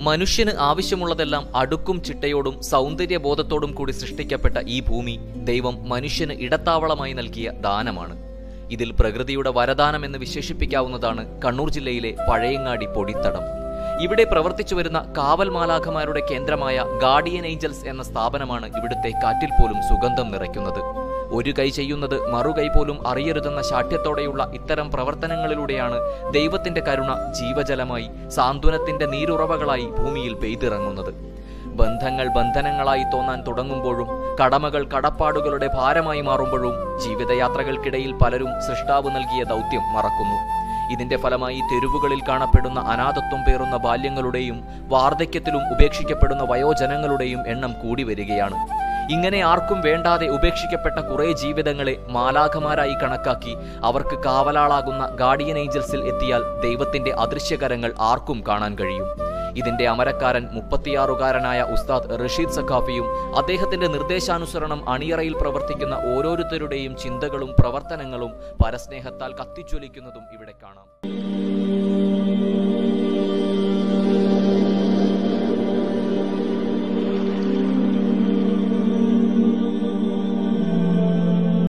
മനുഷ്യന് ആവശ്യമുള്ളതെല്ലാം അടുക്കും ചിട്ടയോടും സൗന്ദര്യബോധത്തോടും കൂടി സൃഷ്ടിക്കപ്പെട്ട ഈ ഭൂമി ദൈവം മനുഷ്യന് ഇടത്താവളമായി നൽകിയ ദാനമാണ് ഇതിൽ പ്രകൃതിയുടെ വരദാനം എന്ന് വിശേഷിപ്പിക്കാവുന്നതാണ് കണ്ണൂർ ജില്ലയിലെ പഴയങ്ങാടി പൊടിത്തടം ഇവിടെ പ്രവർത്തിച്ചു വരുന്ന കാവൽ മാലാഖമാരുടെ കേന്ദ്രമായ ഗാർഡിയൻ ഏഞ്ചൽസ് എന്ന സ്ഥാപനമാണ് ഇവിടുത്തെ കാറ്റിൽ പോലും സുഗന്ധം നിറയ്ക്കുന്നത് ഒരു കൈ ചെയ്യുന്നത് മറുകൈ പോലും അറിയരുതെന്ന ശാഠ്യത്തോടെയുള്ള ഇത്തരം പ്രവർത്തനങ്ങളിലൂടെയാണ് ദൈവത്തിന്റെ കരുണ ജീവജലമായി സാന്ത്വനത്തിന്റെ നീരുറവകളായി ഭൂമിയിൽ പെയ്തിറങ്ങുന്നത് ബന്ധങ്ങൾ ബന്ധനങ്ങളായി തോന്നാൻ തുടങ്ങുമ്പോഴും കടമകൾ കടപ്പാടുകളുടെ ഭാരമായി മാറുമ്പോഴും ജീവിതയാത്രകൾക്കിടയിൽ പലരും സൃഷ്ടാവ് നൽകിയ ദൗത്യം മറക്കുന്നു ഇതിന്റെ ഫലമായി തെരുവുകളിൽ കാണപ്പെടുന്ന അനാഥത്വം പേറുന്ന ബാല്യങ്ങളുടെയും വാർദ്ധക്യത്തിലും ഉപേക്ഷിക്കപ്പെടുന്ന വയോജനങ്ങളുടെയും എണ്ണം കൂടി വരികയാണ് ഇങ്ങനെ ആർക്കും വേണ്ടാതെ ഉപേക്ഷിക്കപ്പെട്ട കുറേ ജീവിതങ്ങളെ മാലാഖമാരായി കണക്കാക്കി അവർക്ക് കാവലാളാകുന്ന ഗാർഡിയൻ ഏഞ്ചൽസിൽ എത്തിയാൽ ദൈവത്തിന്റെ അദൃശ്യകരങ്ങൾ ആർക്കും കാണാൻ കഴിയും ഇതിന്റെ അമരക്കാരൻ മുപ്പത്തിയാറുകാരനായ ഉസ്താദ് റഷീദ് സഖാഫിയും അദ്ദേഹത്തിന്റെ നിർദ്ദേശാനുസരണം അണിയറയിൽ പ്രവർത്തിക്കുന്ന ഓരോരുത്തരുടെയും ചിന്തകളും പ്രവർത്തനങ്ങളും പരസ്നേഹത്താൽ കത്തിജ്വലിക്കുന്നതും ഇവിടെ കാണാം